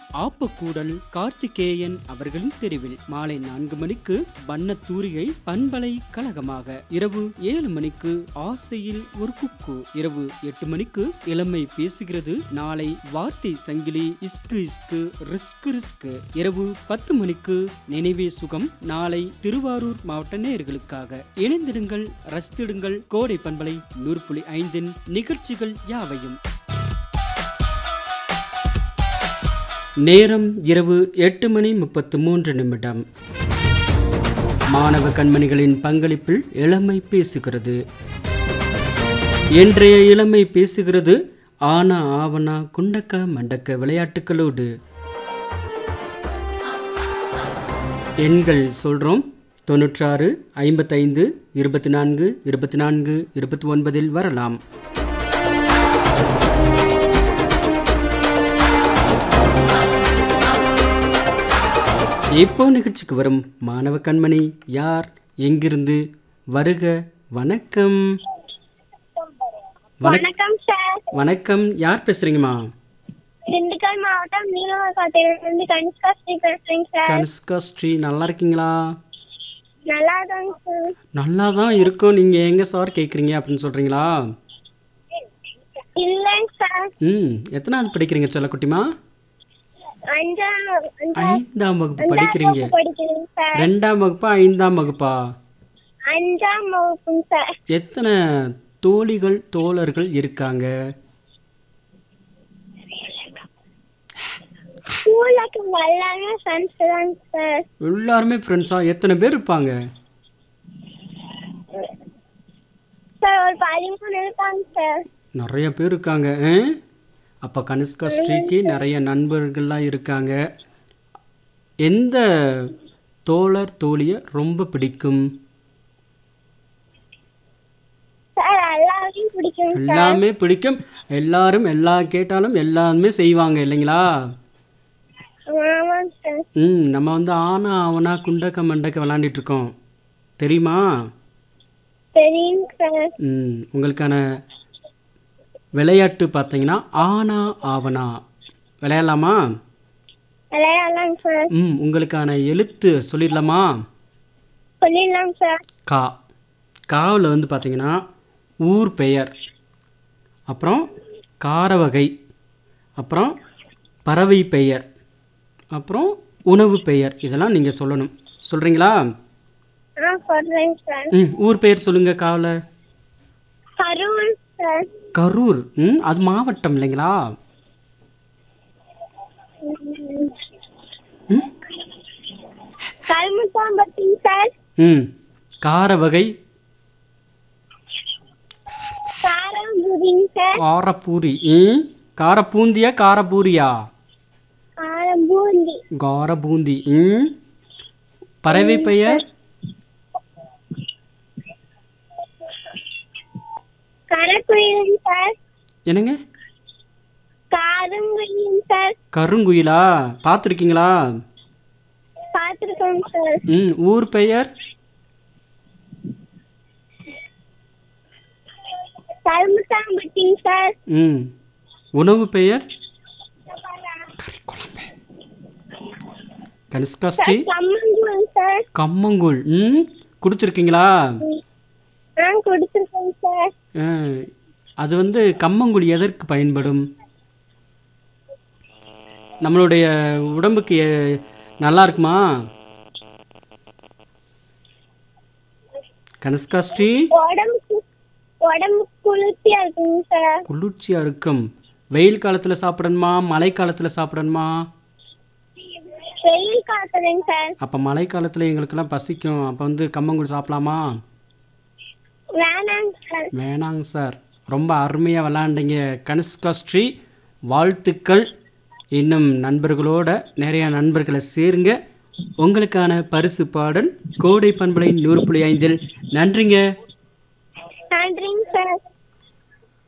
ஆப்பக்கூடல் கார்த்திகேயன் அவர்களின் தெருவில் மாலை நான்கு மணிக்கு வண்ணத்தூரிகை பண்பலை கழகமாக இரவு ஏழு மணிக்கு ஆசையில் ஒரு குக்கு இரவு எட்டு மணிக்கு இளமை பேசுகிறது நாளை வார்த்தை சங்கிலி இஸ்கு இஸ்கு ரிஸ்கு ரிஸ்கு இரவு பத்து மணிக்கு நினைவே சுகம் நாளை திருவாரூர் மாவட்ட நேயர்களுக்காக இணைந்திடுங்கள் ரசித்திடுங்கள் கோடை பண்பலை நூறு புள்ளி ஐந்தின் நிகழ்ச்சிகள் யாவையும் நேரம் இரவு எட்டு மணி முப்பத்து மூன்று நிமிடம் மாணவ கண்மணிகளின் பங்களிப்பில் இளமை பேசுகிறது இன்றைய இளமை பேசுகிறது ஆனா ஆவனா குண்டக்க மண்டக்க விளையாட்டுகளோடு எண்கள் சொல்றோம் தொண்ணூற்றாறு ஐம்பத்தைந்து இருபத்தி நான்கு இருபத்தி நான்கு இருபத்தி ஒன்பதில் வரலாம் இப்போ நிகழ்ச்சிக்கு வரும் மாணவ கண்மணி யார் எங்கிருந்து வருக வணக்கம் வணக்- வணக்கம் சார் வணக்கம் யார் பேசுறீங்கம்மா திண்டுக்கல் மாவட்டம் நீலமகாத்திலிருந்து கனிஷ்கா ஸ்ரீ பேசுறேங்க சார் கனிஷ்கா ஸ்ரீ நல்லா இருக்கீங்களா நல்லா தாங்க சார் நல்லா தான் இருக்கோம் நீங்கள் எங்கே சார் கேட்குறீங்க அப்படின்னு சொல்கிறீங்களா இல்லைங்க சார் ம் எத்தனாவது படிக்கிறீங்க செல்லக்குட்டிமா அஞ்சாம் அஞ்சாம் ஐந்தாம் வகுப்பு படிக்கிறீங்க வகுப்பு படிக்கிறேங்க சார் ரெண்டாம் வகுப்பா ஐந்தாம் வகுப்பா அஞ்சாம் வகுப்புங்க சார் எத்தனை தோழிகள் தோழர்கள் இருக்காங்க ஸ்கூல்ல எல்லாருமே ஃப்ரெண்ட்ஸ் தாங்க சார் எல்லாருமே ஃப்ரெண்ட்ஸா எத்தனை பேர் இருப்பாங்க சார் ஒரு பதிமூணு இருக்காங்க சார் நிறைய பேர் இருக்காங்க ஆ? அப்போ கனிஷ்கா ஸ்ரீக்கு நிறைய நண்பர்கள்லாம் இருக்காங்க எந்த தோழர் தோழியை ரொம்ப பிடிக்கும் சார் எல்லாரையும் பிடிக்கும் சார் எல்லாமே பிடிக்கும் எல்லாரும் எல்லா கேட்டாலும் எல்லாருமே செய்வாங்க இல்லைங்களா ஆமாங்க சார் ம் நம்ம வந்து ஆனா அவனா குண்டக்க மண்டக்க விளாண்டுட்டு இருக்கோம் தெரியுமா தெரியுங்க சார் ம் உங்களுக்கான விளையாட்டு பார்த்தீங்கன்னா ஆனா ஆவனா விளையாடலாமா விளையாடலாங்க சார் ம் உங்களுக்கான எழுத்து சொல்லிடலாமா சொல்லிடலாங்க சார் கா காவில் வந்து பார்த்தீங்கன்னா ஊர் பெயர் அப்புறம் கார வகை அப்புறம் பறவை பெயர் அப்புறம் உணவு பெயர் இதெல்லாம் நீங்கள் சொல்லணும் சொல்கிறீங்களா ஆ சொல்றேங்க சார் ம் ஊர் பெயர் சொல்லுங்கள் காவில் கரூர் சார் கரூர் ம் அது மாவட்டம் இல்லைங்களா ம் கருமுத்தாம்பட்டிங் சார் ம் கார வகை காரம்புதிங் சார் காரப்பூரி ம் காரப்பூந்தியா காரப்பூரியா காரம்பூந்தி காரபூந்தி ம் பறவை பெயர் கரக்குயிலிங் சார் என்னங்க காரங்குயிலிங் சார் கருங்குயிலா பார்த்துருக்கீங்களா பார்த்துருக்கோங்க சார் ம் ஊர் பெயர் கருமுத்தாம்பட்டிங் சார் ம் உணவு பெயர் கனிஷ்கா ஸ்ரீ கம்மங்கூழ் சார் கம்மங்கூழ் ம் குடிச்சிருக்கீங்களா ஆ கொடுத்துருக்கோங்க சார் ஆ, அது வந்து கம்மங்கூழ் எதற்கு பயன்படும் நம்மளுடைய உடம்புக்கு எ- நல்லா இருக்குமா கனிஷ்கா ஸ்ரீ உடம்புக்கு உடம்பு குளிர்ச்சியா இருக்குங்க சார் குளிர்ச்சியாக இருக்கும் வெயில் காலத்தில் சாப்பிடணுமா மழை காலத்தில் சாப்பிடணுமா வெயில் காத்துறேங்க சார் அப்போ மழை காலத்தில் எங்களுக்கெல்லாம் பசிக்கும் அப்போ வந்து கம்மங்கூழ் சாப்பிடலாமா வேணாங்க சார் வேணாங்க சார் ரொம்ப அருமையாக விளாண்டீங்க கனிஷ்கா ஸ்ரீ வாழ்த்துக்கள் இன்னும் நண்பர்களோட நிறைய நண்பர்களை சேருங்க உங்களுக்கான பரிசு பாடல் கோடை பண்பலை நூறு புள்ளி ஐந்தில் நன்றிங்க நன்றி